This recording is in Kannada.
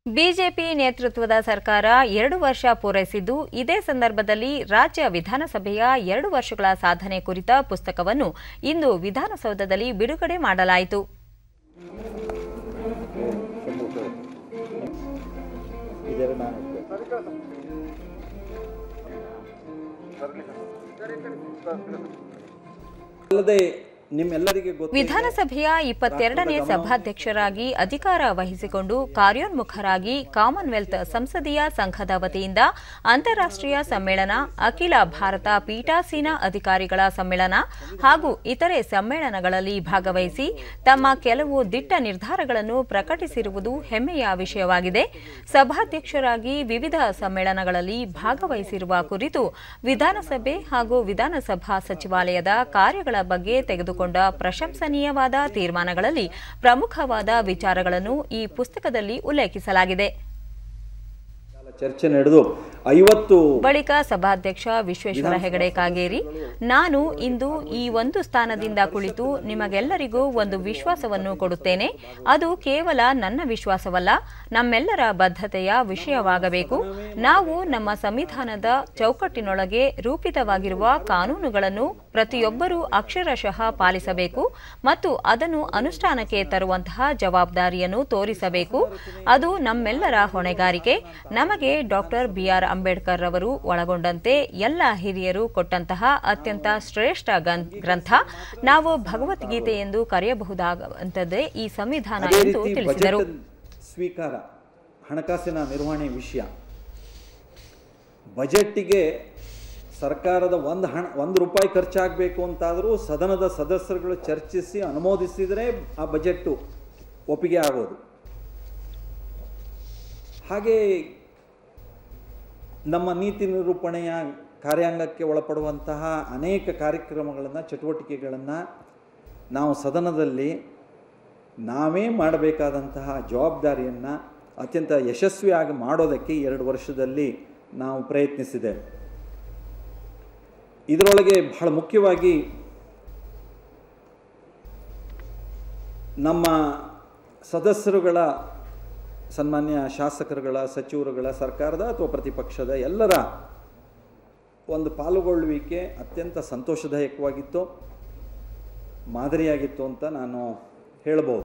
ಬಿಜೆಪಿ ನೇತೃತ್ವದ ಸರ್ಕಾರ ಎರಡು ವರ್ಷ ಪೂರೈಸಿದ್ದು ಇದೇ ಸಂದರ್ಭದಲ್ಲಿ ರಾಜ್ಯ ವಿಧಾನಸಭೆಯ ಎರಡು ವರ್ಷಗಳ ಸಾಧನೆ ಕುರಿತ ಪುಸ್ತಕವನ್ನು ಇಂದು ವಿಧಾನಸೌಧದಲ್ಲಿ ಬಿಡುಗಡೆ ಮಾಡಲಾಯಿತು ಅಲ್ಲದೆ ನಿಮ್ಮೆಲ್ಲರಿಗೆ ಗೊತ್ತು ವಿಧಾನಸಭೆಯ ಇಪ್ಪತ್ತೆರಡನೇ ಸಭಾಧ್ಯಕ್ಷರಾಗಿ ಅಧಿಕಾರ ವಹಿಸಿಕೊಂಡು ಕಾರ್ಯೋನ್ಮುಖರಾಗಿ ಕಾಮನ್ವೆಲ್ತ್ ಸಂಸದೀಯ ಸಂಘದ ವತಿಯಿಂದ ಅಂತಾರಾಷ್ಟ್ರೀಯ ಸಮ್ಮೇಳನ ಅಖಿಲ ಭಾರತ ಪೀಠಾಸೀನ ಅಧಿಕಾರಿಗಳ ಸಮ್ಮೇಳನ ಹಾಗೂ ಇತರೆ ಸಮ್ಮೇಳನಗಳಲ್ಲಿ ಭಾಗವಹಿಸಿ ತಮ್ಮ ಕೆಲವು ದಿಟ್ಟ ನಿರ್ಧಾರಗಳನ್ನು ಪ್ರಕಟಿಸಿರುವುದು ಹೆಮ್ಮೆಯ ವಿಷಯವಾಗಿದೆ ಸಭಾಧ್ಯಕ್ಷರಾಗಿ ವಿವಿಧ ಸಮ್ಮೇಳನಗಳಲ್ಲಿ ಭಾಗವಹಿಸಿರುವ ಕುರಿತು ವಿಧಾನಸಭೆ ಹಾಗೂ ವಿಧಾನಸಭಾ ಸಚಿವಾಲಯದ ಕಾರ್ಯಗಳ ಬಗ್ಗೆ ತೆಗೆದುಕೊಂಡ ಪ್ರಶಂಸನೀಯವಾದ ತೀರ್ಮಾನಗಳಲ್ಲಿ ಪ್ರಮುಖವಾದ ವಿಚಾರಗಳನ್ನು ಈ ಪುಸ್ತಕದಲ್ಲಿ ಉಲ್ಲೇಖಿಸಲಾಗಿದೆ ಚರ್ಚೆ ನಡೆದು ಐವತ್ತು ಬಳಿಕ ಸಭಾಧ್ಯಕ್ಷ ವಿಶ್ವೇಶ್ವರ ಹೆಗಡೆ ಕಾಗೇರಿ ನಾನು ಇಂದು ಈ ಒಂದು ಸ್ಥಾನದಿಂದ ಕುಳಿತು ನಿಮಗೆಲ್ಲರಿಗೂ ಒಂದು ವಿಶ್ವಾಸವನ್ನು ಕೊಡುತ್ತೇನೆ ಅದು ಕೇವಲ ನನ್ನ ವಿಶ್ವಾಸವಲ್ಲ ನಮ್ಮೆಲ್ಲರ ಬದ್ಧತೆಯ ವಿಷಯವಾಗಬೇಕು ನಾವು ನಮ್ಮ ಸಂವಿಧಾನದ ಚೌಕಟ್ಟಿನೊಳಗೆ ರೂಪಿತವಾಗಿರುವ ಕಾನೂನುಗಳನ್ನು ಪ್ರತಿಯೊಬ್ಬರೂ ಅಕ್ಷರಶಃ ಪಾಲಿಸಬೇಕು ಮತ್ತು ಅದನ್ನು ಅನುಷ್ಠಾನಕ್ಕೆ ತರುವಂತಹ ಜವಾಬ್ದಾರಿಯನ್ನು ತೋರಿಸಬೇಕು ಅದು ನಮ್ಮೆಲ್ಲರ ಹೊಣೆಗಾರಿಕೆ ನಮಗೆ ಡಾಕ್ಟರ್ ಬಿಆರ್ ಅಂಬೇಡ್ಕರ್ ರವರು ಒಳಗೊಂಡಂತೆ ಎಲ್ಲ ಹಿರಿಯರು ಕೊಟ್ಟಂತಹ ಅತ್ಯಂತ ಶ್ರೇಷ್ಠ ಗನ್- ಗ್ರಂಥ ನಾವು ಭಗವದ್ಗೀತೆ ಎಂದು ಕರೆಯಬಹುದಾದಂಥದ್ದೇ ಈ ಸಂವಿಧಾನ ಅದೇ ಎಂದು ರೀತಿ ತಿಳಿಸಿದರು ಬಜೆಟ್ ಸ್ವೀಕಾರ ಹಣಕಾಸಿನ ನಿರ್ವಹಣೆ ವಿಷಯ ಬಜೆಟ್ಟಿಗೆ ಸರ್ಕಾರದ ಒಂದು ಹಣ ಒಂದು ರೂಪಾಯಿ ಖರ್ಚಾಗಬೇಕು ಅಂತಾದರೂ ಸದನದ ಸದಸ್ಯರುಗಳು ಚರ್ಚಿಸಿ ಅನುಮೋದಿಸಿದರೆ ಆ ಬಜೆಟ್ಟು ಒಪ್ಪಿಗೆ ಆಗೋದು ಹಾಗೆ ನಮ್ಮ ನೀತಿ ನಿರೂಪಣೆಯ ಕಾರ್ಯಾಂಗಕ್ಕೆ ಒಳಪಡುವಂತಹ ಅನೇಕ ಕಾರ್ಯಕ್ರಮಗಳನ್ನು ಚಟುವಟಿಕೆಗಳನ್ನು ನಾವು ಸದನದಲ್ಲಿ ನಾವೇ ಮಾಡಬೇಕಾದಂತಹ ಜವಾಬ್ದಾರಿಯನ್ನು ಅತ್ಯಂತ ಯಶಸ್ವಿಯಾಗಿ ಮಾಡೋದಕ್ಕೆ ಎರಡು ವರ್ಷದಲ್ಲಿ ನಾವು ಪ್ರಯತ್ನಿಸಿದ್ದೇವೆ ಇದರೊಳಗೆ ಬಹಳ ಮುಖ್ಯವಾಗಿ ನಮ್ಮ ಸದಸ್ಯರುಗಳ ಸನ್ಮಾನ್ಯ ಶಾಸಕರುಗಳ ಸಚಿವರುಗಳ ಸರ್ಕಾರದ ಅಥವಾ ಪ್ರತಿಪಕ್ಷದ ಎಲ್ಲರ ಒಂದು ಪಾಲ್ಗೊಳ್ಳುವಿಕೆ ಅತ್ಯಂತ ಸಂತೋಷದಾಯಕವಾಗಿತ್ತು ಮಾದರಿಯಾಗಿತ್ತು ಅಂತ ನಾನು ಹೇಳ್ಬೋದು